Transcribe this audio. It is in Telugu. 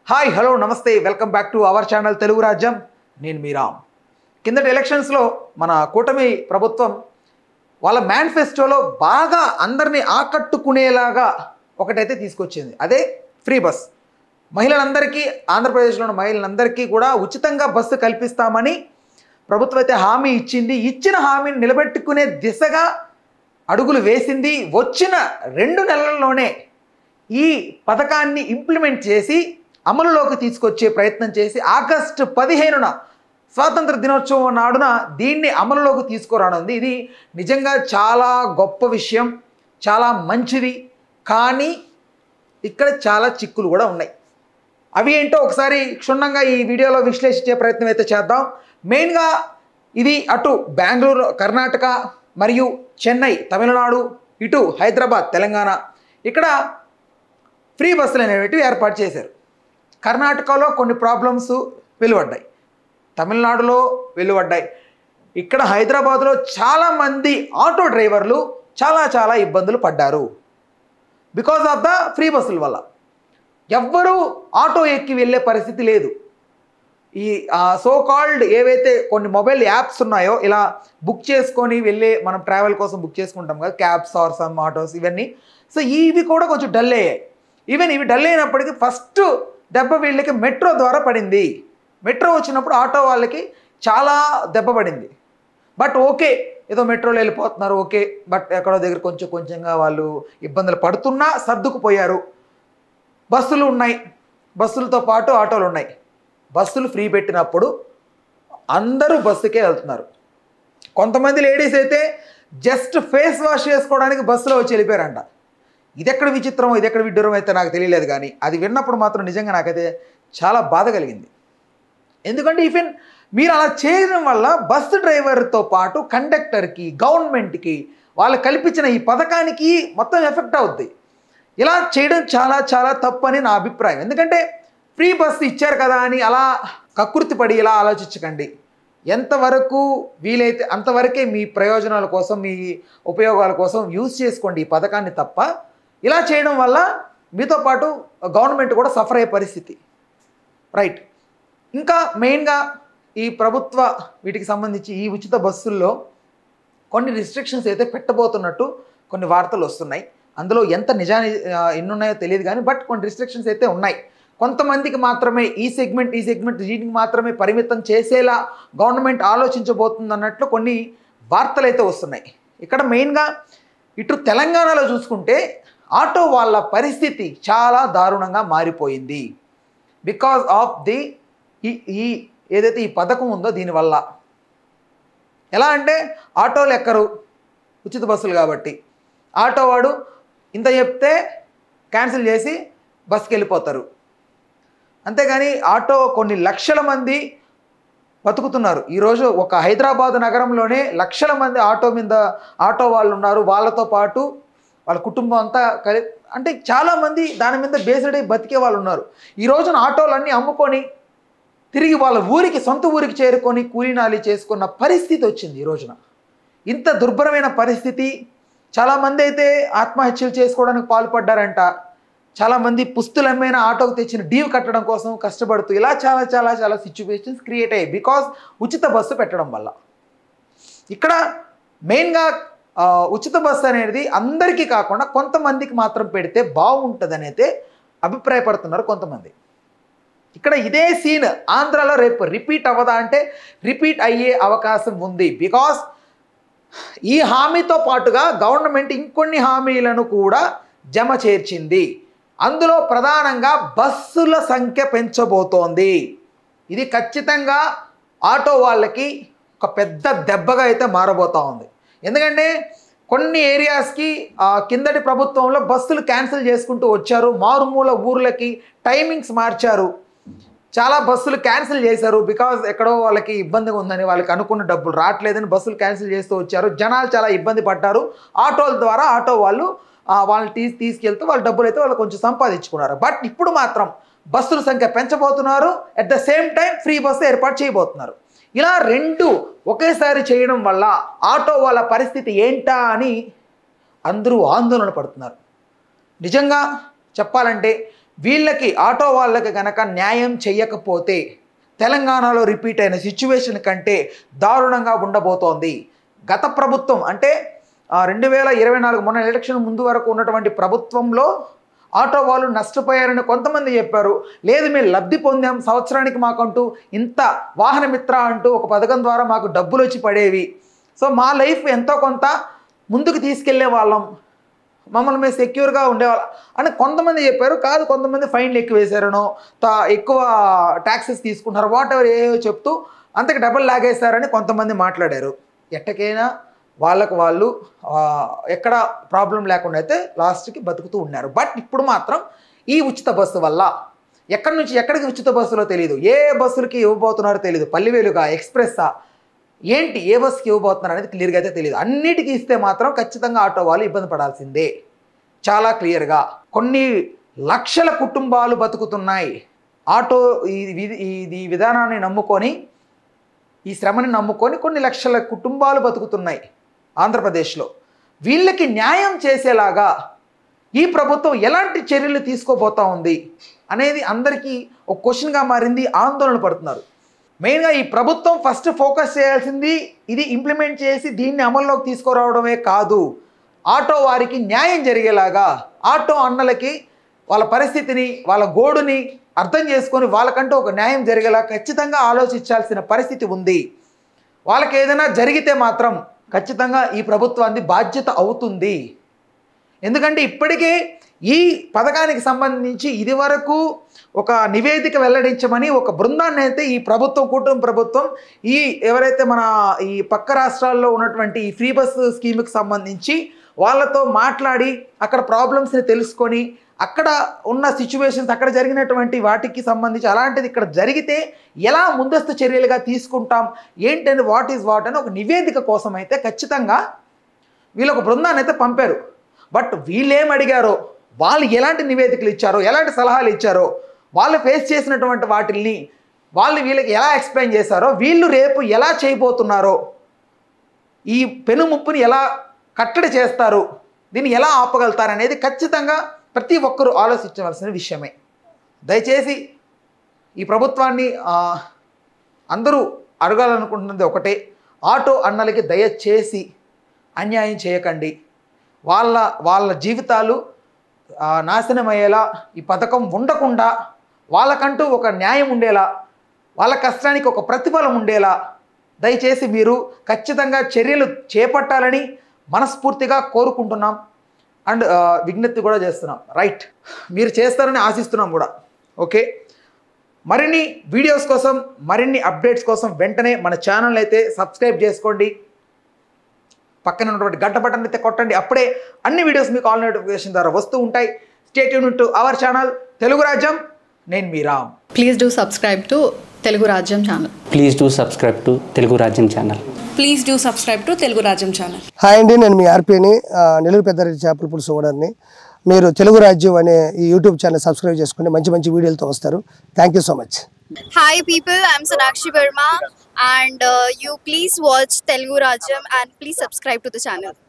హాయ్ హలో నమస్తే welcome back to our channel Telugu Rajyam నేను మీ రామ్ కిందటి ఎలక్షన్స్లో మన కూటమి ప్రభుత్వం వాళ్ళ మేనిఫెస్టోలో బాగా అందరినీ ఆకట్టుకునేలాగా ఒకటైతే తీసుకొచ్చింది అదే ఫ్రీ బస్ మహిళలందరికీ ఆంధ్రప్రదేశ్లో ఉన్న మహిళలందరికీ కూడా ఉచితంగా బస్సు కల్పిస్తామని ప్రభుత్వం అయితే హామీ ఇచ్చింది ఇచ్చిన హామీని నిలబెట్టుకునే దిశగా అడుగులు వేసింది వచ్చిన రెండు నెలల్లోనే ఈ పథకాన్ని ఇంప్లిమెంట్ చేసి అమలులోకి తీసుకొచ్చే ప్రయత్నం చేసి ఆగస్టు పదిహేనున స్వాతంత్ర దినోత్సవం నాడున దీన్ని అమలులోకి తీసుకురానుంది ఇది నిజంగా చాలా గొప్ప విషయం చాలా మంచిది కానీ ఇక్కడ చాలా చిక్కులు కూడా ఉన్నాయి అవి ఏంటో ఒకసారి క్షుణ్ణంగా ఈ వీడియోలో విశ్లేషించే ప్రయత్నం అయితే చేద్దాం మెయిన్గా ఇది అటు బెంగళూరు కర్ణాటక మరియు చెన్నై తమిళనాడు ఇటు హైదరాబాద్ తెలంగాణ ఇక్కడ ఫ్రీ బస్సులు అనేవి ఏర్పాటు చేశారు కర్ణాటకలో కొన్ని ప్రాబ్లమ్స్ వెలువడ్డాయి తమిళనాడులో వెలువడ్డాయి ఇక్కడ హైదరాబాద్లో చాలామంది ఆటో డ్రైవర్లు చాలా చాలా ఇబ్బందులు పడ్డారు బికాజ్ ఆఫ్ ద ఫ్రీ బస్సుల వల్ల ఎవ్వరూ ఆటో ఎక్కి వెళ్ళే పరిస్థితి లేదు ఈ సో కాల్డ్ ఏవైతే కొన్ని మొబైల్ యాప్స్ ఉన్నాయో ఇలా బుక్ చేసుకొని వెళ్ళే మనం ట్రావెల్ కోసం బుక్ చేసుకుంటాం కదా క్యాబ్స్ ఆర్ సమ్ ఆటోస్ ఇవన్నీ సో ఇవి కూడా కొంచెం డల్ అయ్యాయి ఈవెన్ ఇవి డల్ అయినప్పటికీ ఫస్ట్ దెబ్బ వీళ్ళకి మెట్రో ద్వారా పడింది మెట్రో వచ్చినప్పుడు ఆటో వాళ్ళకి చాలా దెబ్బ పడింది బట్ ఓకే ఏదో మెట్రోలో వెళ్ళిపోతున్నారు ఓకే బట్ ఎక్కడో దగ్గర కొంచెం కొంచెంగా వాళ్ళు ఇబ్బందులు పడుతున్నా సర్దుకుపోయారు బస్సులు ఉన్నాయి బస్సులతో పాటు ఆటోలు ఉన్నాయి బస్సులు ఫ్రీ పెట్టినప్పుడు అందరూ బస్సుకే వెళ్తున్నారు కొంతమంది లేడీస్ అయితే జస్ట్ ఫేస్ వాష్ చేసుకోవడానికి బస్సులో వచ్చి వెళ్ళిపోయారంట ఇది ఎక్కడ విచిత్రం ఇది ఎక్కడ విడ్డూరం అయితే నాకు తెలియలేదు కానీ అది విన్నప్పుడు మాత్రం నిజంగా నాకైతే చాలా బాధ కలిగింది ఎందుకంటే ఈవెన్ మీరు అలా చేయడం వల్ల బస్సు డ్రైవర్తో పాటు కండక్టర్కి గవర్నమెంట్కి వాళ్ళు కల్పించిన ఈ పథకానికి మొత్తం ఎఫెక్ట్ అవుద్ది ఇలా చేయడం చాలా చాలా తప్పు అని నా అభిప్రాయం ఎందుకంటే ఫ్రీ బస్సు ఇచ్చారు కదా అని అలా కకృతి పడి ఇలా ఆలోచించకండి ఎంతవరకు వీలైతే అంతవరకే మీ ప్రయోజనాల కోసం మీ ఉపయోగాల కోసం యూజ్ చేసుకోండి ఈ పథకాన్ని తప్ప ఇలా చేయడం వల్ల మీతో పాటు గవర్నమెంట్ కూడా సఫర్ అయ్యే పరిస్థితి రైట్ ఇంకా మెయిన్గా ఈ ప్రభుత్వ వీటికి సంబంధించి ఈ ఉచిత బస్సుల్లో కొన్ని రిస్ట్రిక్షన్స్ అయితే పెట్టబోతున్నట్టు కొన్ని వార్తలు వస్తున్నాయి అందులో ఎంత నిజాన్ని ఆ, ఎన్ని ఉన్నాయో తెలియదు కానీ బట్ కొన్ని రిస్ట్రిక్షన్స్ అయితే ఉన్నాయి కొంతమందికి మాత్రమే ఈ సెగ్మెంట్ ఈ సెగ్మెంట్ దీనికి మాత్రమే పరిమితం చేసేలా గవర్నమెంట్ ఆలోచించబోతుంది అన్నట్లు కొన్ని వార్తలు అయితే వస్తున్నాయి ఇక్కడ మెయిన్గా ఇటు తెలంగాణలో చూసుకుంటే ఆటో వాళ్ళ పరిస్థితి చాలా దారుణంగా మారిపోయింది బికాజ్ ఆఫ్ ది ఈ ఈ ఏదైతే ఈ పథకం ఉందో దీనివల్ల ఎలా అంటే ఆటోలు ఎక్కరు ఉచిత బస్సులు కాబట్టి ఆటో వాడు ఇంత చెప్తే క్యాన్సిల్ చేసి బస్కి వెళ్ళిపోతారు అంతేగాని ఆటో కొన్ని లక్షల మంది బతుకుతున్నారు ఈరోజు ఒక హైదరాబాద్ నగరంలోనే లక్షల మంది ఆటో మీద ఆటో వాళ్ళు ఉన్నారు వాళ్ళతో పాటు వాళ్ళ కుటుంబం అంతా కలి అంటే చాలామంది దాని మీద బేస్డ్ అయి బతికే వాళ్ళు ఉన్నారు ఈ రోజున ఆటోలన్నీ అమ్ముకొని తిరిగి వాళ్ళ ఊరికి సొంత ఊరికి చేరుకొని కూలీనాలి చేసుకున్న పరిస్థితి వచ్చింది ఈ రోజున ఇంత దుర్భరమైన పరిస్థితి చాలామంది అయితే ఆత్మహత్యలు చేసుకోవడానికి పాల్పడ్డారంట చాలామంది పుస్తులమ్మైన ఆటోకు తెచ్చిన డ్యూ కట్టడం కోసం కష్టపడుతూ ఇలా చాలా చాలా చాలా సిచ్యువేషన్స్ క్రియేట్ అయ్యాయి బికాస్ ఉచిత బస్సు పెట్టడం వల్ల ఇక్కడ మెయిన్గా ఆ, ఉచిత బస్సు అనేది అందరికీ కాకుండా కొంతమందికి మాత్రం పెడితే బాగుంటుందని అయితే అభిప్రాయపడుతున్నారు కొంతమంది ఇక్కడ ఇదే సీన్ ఆంధ్రాలో రేపు రిపీట్ అవ్వదా అంటే రిపీట్ అయ్యే అవకాశం ఉంది బికాస్ ఈ హామీతో పాటుగా గవర్నమెంట్ ఇంకొన్ని హామీలను కూడా జమ చేర్చింది అందులో ప్రధానంగా బస్సుల సంఖ్య పెంచబోతోంది ఇది ఖచ్చితంగా ఆటో వాళ్ళకి ఒక పెద్ద దెబ్బగా అయితే మారబోతా ఉంది ఎందుకంటే కొన్ని ఏరియాస్కి ఆ, కిందటి ప్రభుత్వంలో బస్సులు క్యాన్సిల్ చేసుకుంటూ వచ్చారు మారుమూల ఊర్లకి టైమింగ్స్ మార్చారు చాలా బస్సులు క్యాన్సిల్ చేశారు బికాజ్ ఎక్కడో వాళ్ళకి ఇబ్బందిగా ఉందని వాళ్ళకి అనుకున్న డబ్బులు రావట్లేదని బస్సులు క్యాన్సిల్ చేస్తూ వచ్చారు జనాలు చాలా ఇబ్బంది పడ్డారు ఆటోల ద్వారా ఆటో వాళ్ళు ఆ, వాళ్ళని తీసి తీసుకెళ్తూ వాళ్ళ డబ్బులు అయితే వాళ్ళు కొంచెం సంపాదించుకున్నారు బట్ ఇప్పుడు మాత్రం బస్సుల సంఖ్య పెంచబోతున్నారు at the same time free bus ఏర్పాటు చేయబోతున్నారు ఇలా రెండు ఒకేసారి చేయడం వల్ల ఆటో వాళ్ళ పరిస్థితి ఏంటా అని అందరూ ఆందోళన పడుతున్నారు నిజంగా చెప్పాలంటే వీళ్ళకి ఆటో వాళ్ళకి గనక న్యాయం చేయకపోతే తెలంగాణలో రిపీట్ అయిన సిచ్యువేషన్ కంటే దారుణంగా ఉండబోతోంది గత ప్రభుత్వం అంటే రెండు వేల ఇరవై నాలుగు మొన్న ఎలక్షన్ ముందు వరకు ఉన్నటువంటి ప్రభుత్వంలో ఆటో వాళ్ళు నష్టపోయారని కొంతమంది చెప్పారు లేదు మేము లబ్ధి పొందాం సంవత్సరానికి మాకంటూ ఇంత వాహన మిత్ర అంటూ ఒక పథకం ద్వారా మాకు డబ్బులు వచ్చి పడేవి సో మా లైఫ్ ఎంతో కొంత ముందుకు తీసుకెళ్లే వాళ్ళం మమ్మల్ని మేము సెక్యూర్గా ఉండేవాళ్ళం అని కొంతమంది చెప్పారు కాదు కొంతమంది ఫైన్లు ఎక్కువ వేశారనో తా ఎక్కువ ట్యాక్సెస్ తీసుకుంటున్నారు వాట్ ఎవర్ ఏవో చెప్తూ అంతకు డబ్బులు లాగేశారని కొంతమంది మాట్లాడారు ఎట్టకైనా వాళ్ళకు వాళ్ళు ఆ, ఎక్కడ ప్రాబ్లం లేకుండా అయితే లాస్ట్కి బతుకుతూ ఉన్నారు బట్ ఇప్పుడు మాత్రం ఈ ఉచిత బస్సు వల్ల ఎక్కడి నుంచి ఎక్కడికి ఉచిత బస్సులో తెలియదు ఏ బస్సులకి ఇవ్వబోతున్నారో తెలియదు పల్లివేలుగా ఎక్స్ప్రెస్సా ఏంటి ఏ బస్కి ఇవ్వబోతున్నారు అనేది క్లియర్గా అయితే తెలియదు అన్నిటికీ ఇస్తే మాత్రం ఖచ్చితంగా ఆటో వాళ్ళు ఇబ్బంది పడాల్సిందే చాలా క్లియర్గా కొన్ని లక్షల కుటుంబాలు బతుకుతున్నాయి ఆటో ఈ విధి- ఈ విధానాన్ని నమ్ముకొని ఈ శ్రమని నమ్ముకొని కొన్ని లక్షల కుటుంబాలు బతుకుతున్నాయి ఆంధ్రప్రదేశ్లో వీళ్ళకి న్యాయం చేసేలాగా ఈ ప్రభుత్వం ఎలాంటి చర్యలు తీసుకోబోతా ఉంది అనేది అందరికీ ఒక క్వశ్చన్గా మారింది ఆందోళన పడుతున్నారు మెయిన్గా ఈ ప్రభుత్వం ఫస్ట్ ఫోకస్ చేయాల్సింది ఇది ఇంప్లిమెంట్ చేసి దీన్ని అమల్లోకి తీసుకురావడమే కాదు ఆటో వారికి న్యాయం జరిగేలాగా ఆటో అన్నలకి వాళ్ళ పరిస్థితిని వాళ్ళ గోడుని అర్థం చేసుకొని వాళ్ళకంటూ ఒక న్యాయం జరిగేలా ఖచ్చితంగా ఆలోచించాల్సిన పరిస్థితి ఉంది వాళ్ళకి ఏదైనా జరిగితే మాత్రం ఖచ్చితంగా ఈ ప్రభుత్వాన్ని బాధ్యత అవుతుంది ఎందుకంటే ఇప్పటికే ఈ పథకానికి సంబంధించి ఇదివరకు ఒక నివేదిక వెల్లడించమని ఒక బృందాన్ని అయితే ఈ ప్రభుత్వం కూటమి ప్రభుత్వం ఈ ఎవరైతే మన ఈ పక్క రాష్ట్రాల్లో ఉన్నటువంటి ఈ ఫ్రీ బస్ స్కీమ్కి సంబంధించి వాళ్ళతో మాట్లాడి అక్కడ ప్రాబ్లమ్స్ని తెలుసుకొని అక్కడ ఉన్న సిచ్యువేషన్స్ అక్కడ జరిగినటువంటి వాటికి సంబంధించి అలాంటిది ఇక్కడ జరిగితే ఎలా ముందస్తు చర్యలుగా తీసుకుంటాం ఏంటని వాట్ ఈజ్ వాట్ అని ఒక నివేదిక కోసం అయితే ఖచ్చితంగా వీళ్ళు ఒక బృందాన్ని అయితే పంపారు బట్ వీళ్ళు ఏం అడిగారో వాళ్ళు ఎలాంటి నివేదికలు ఇచ్చారో ఎలాంటి సలహాలు ఇచ్చారో వాళ్ళు ఫేస్ చేసినటువంటి వాటిల్ని వాళ్ళు వీళ్ళకి ఎలా ఎక్స్ప్లెయిన్ చేశారో వీళ్ళు రేపు ఎలా చేయబోతున్నారో ఈ పెనుముప్పుని ఎలా కట్టడి చేస్తారు దీన్ని ఎలా ఆపగలుగుతారు అనేది ఖచ్చితంగా ప్రతి ఒక్కరూ ఆలోచించవలసిన విషయమే దయచేసి ఈ ప్రభుత్వాన్ని ఆ, అందరూ అడగాలనుకుంటున్నది ఒకటే ఆటో అన్నలకి దయచేసి అన్యాయం చేయకండి వాళ్ళ వాళ్ళ జీవితాలు ఆ, నాశనమయ్యేలా ఈ పథకం ఉండకుండా వాళ్ళకంటూ ఒక న్యాయం ఉండేలా వాళ్ళ కష్టానికి ఒక ప్రతిఫలం ఉండేలా దయచేసి మీరు ఖచ్చితంగా చర్యలు చేపట్టాలని మనస్ఫూర్తిగా కోరుకుంటున్నాం అండ్ విజ్ఞప్తి కూడా చేస్తున్నాం రైట్ మీరు చేస్తారని ఆశిస్తున్నాం కూడా ఓకే మరిన్ని వీడియోస్ కోసం మరిన్ని అప్డేట్స్ కోసం వెంటనే మన ఛానల్ అయితే సబ్స్క్రైబ్ చేసుకోండి పక్కన ఉన్నటువంటి గంట బటన్ అయితే కొట్టండి అప్పుడే అన్ని వీడియోస్ మీకు ఆల్ నోటిఫికేషన్ ద్వారా వస్తూ ఉంటాయి stay tuned to our channel Telugu Rajyam నేను మీ Ram please do subscribe to Telugu Rajyam channel please do subscribe to Telugu Rajyam channel please do subscribe to Telugu Rajyam channel hi అండి నేను మీ ఆర్పీని ఆ, నెల్లూరు పెద్దారెడ్డి చేపల పులుసు ఓనర్ని మీరు తెలుగు రాజ్యం అనే ఈ యూట్యూబ్ ఛానల్ సబ్స్క్రైబ్ చేసుకుని మంచి మంచి వీడియోలతో వస్తారు thank you so much Hi people, I'm Sonakshi Verma and uh, you please watch Telugu Rajam and please subscribe to the channel.